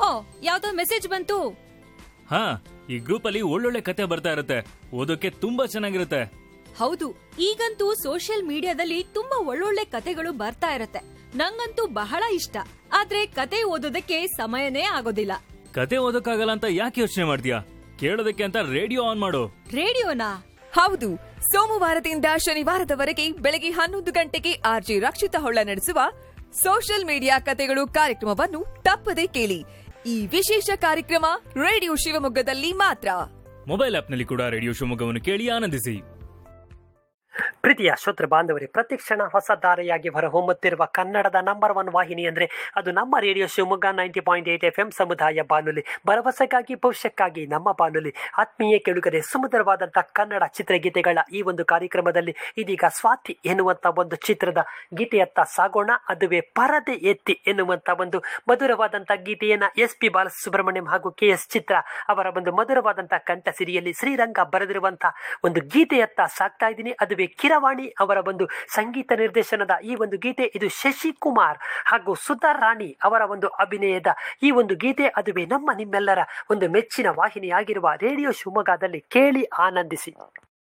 ಓ ಯಾವ್ದೋ ಮೆಸೇಜ್ ಬಂತು ಹಾ ಈ ಗ್ರೂಪ್ ಅಲ್ಲಿ ಒಳ್ಳೊಳ್ಳೆ ಕತೆ ಬರ್ತಾ ಇರುತ್ತೆ ಓದೋಕೆ ತುಂಬಾ ಚೆನ್ನಾಗಿರುತ್ತೆ ಹೌದು ಈಗಂತೂ ಸೋಷಿಯಲ್ ಮೀಡಿಯಾದಲ್ಲಿ ತುಂಬಾ ಒಳ್ಳೊಳ್ಳೆ ಕತೆಗಳು ಬರ್ತಾ ಇರತ್ತೆ ನಂಗಂತೂ ಬಹಳ ಇಷ್ಟ ಆದ್ರೆ ಕತೆ ಓದೋದಕ್ಕೆ ಸಮಯನೇ ಆಗೋದಿಲ್ಲ ಕತೆ ಓದೋಕ್ಕಾಗಲ್ಲ ಅಂತ ಯಾಕೆ ಯೋಚನೆ ಮಾಡ್ತೀಯಾ ಕೇಳೋದಕ್ಕೆ ಅಂತ ರೇಡಿಯೋ ಆನ್ ಮಾಡು ರೇಡಿಯೋನಾ ಹೌದು ಸೋಮವಾರದಿಂದ ಶನಿವಾರದವರೆಗೆ ಬೆಳಗ್ಗೆ ಹನ್ನೊಂದು ಗಂಟೆಗೆ ಆರ್ಜಿ ರಕ್ಷಿತ ಹೊಳ್ಳ ನಡೆಸುವ ಸೋಷಿಯಲ್ ಮೀಡಿಯಾ ಕತೆಗಳು ಕಾರ್ಯಕ್ರಮವನ್ನು ತಪ್ಪದೇ ಕೇಳಿ ಈ ವಿಶೇಷ ಕಾರ್ಯಕ್ರಮ ರೇಡಿಯೋ ಶಿವಮೊಗ್ಗದಲ್ಲಿ ಮಾತ್ರ ಮೊಬೈಲ್ ಆಪ್ನಲ್ಲಿ ಕೂಡ ರೇಡಿಯೋ ಶಿವಮೊಗ್ಗವನ್ನು ಕೇಳಿ ಆನಂದಿಸಿ ಪ್ರೀತಿಯ ಶ್ರೋತೃ ಬಾಂಧವರೇ ಪ್ರತಿಕ್ಷಣ ಹೊಸ ಧಾರೆಯಾಗಿ ಹೊರಹೊಮ್ಮುತ್ತಿರುವ ಕನ್ನಡದ ನಂಬರ್ ಒನ್ ವಾಹಿನಿ ಅಂದರೆ ಅದು ನಮ್ಮ radio Shivamogga ninety point eight F M ಸಮುದಾಯ ಬಾನುಲಿ ಭರವಸೆಗಾಗಿ ಭವಿಷ್ಯಕ್ಕಾಗಿ ನಮ್ಮ ಬಾನುಲಿ ಆತ್ಮೀಯ ಕೆಳುಗರೆ ಸುಮಧುರವಾದಂಥ ಕನ್ನಡ ಚಿತ್ರಗೀತೆಗಳ ಈ ಒಂದು ಕಾರ್ಯಕ್ರಮದಲ್ಲಿ ಇದೀಗ ಸ್ವಾತಿ ಎನ್ನುವಂಥ ಒಂದು ಚಿತ್ರದ ಗೀತೆಯತ್ತ ಸಾಗೋಣ ಅದುವೇ ಪರದೆ ಎತ್ತಿ ಎನ್ನುವಂಥ ಒಂದು ಮಧುರವಾದಂಥ ಗೀತೆಯನ್ನ ಎಸ್ ಪಿ ಬಾಲಸುಬ್ರಹ್ಮಣ್ಯಂ ಹಾಗೂ ಕೆ ಎಸ್ ಚಿತ್ರ ಅವರ ಒಂದು ಮಧುರವಾದಂಥ ಕಂಠ ಸಿರಿಯಲ್ಲಿ ಶ್ರೀರಂಗ ಬರೆದಿರುವಂಥ ಒಂದು ಗೀತೆಯತ್ತ ಸಾಕ್ತಾ ಇದ್ದೀನಿ ಅದುವೇ ಕಿರವಾಣಿ ಅವರ ಒಂದು ಸಂಗೀತ ನಿರ್ದೇಶನದ ಈ ಒಂದು ಗೀತೆ ಇದು ಶಶಿಕುಮಾರ್ ಹಾಗೂ ಸುಧಾ ರಾಣಿ ಅವರ ಒಂದು ಅಭಿನಯದ ಈ ಒಂದು ಗೀತೆ ಅದುವೇ ನಮ್ಮ ನಿಮ್ಮೆಲ್ಲರ ಒಂದು ಮೆಚ್ಚಿನ ವಾಹಿನಿಯಾಗಿರುವ ರೇಡಿಯೋ ಶಿವಮೊಗ್ಗದಲ್ಲಿ ಕೇಳಿ ಆನಂದಿಸಿ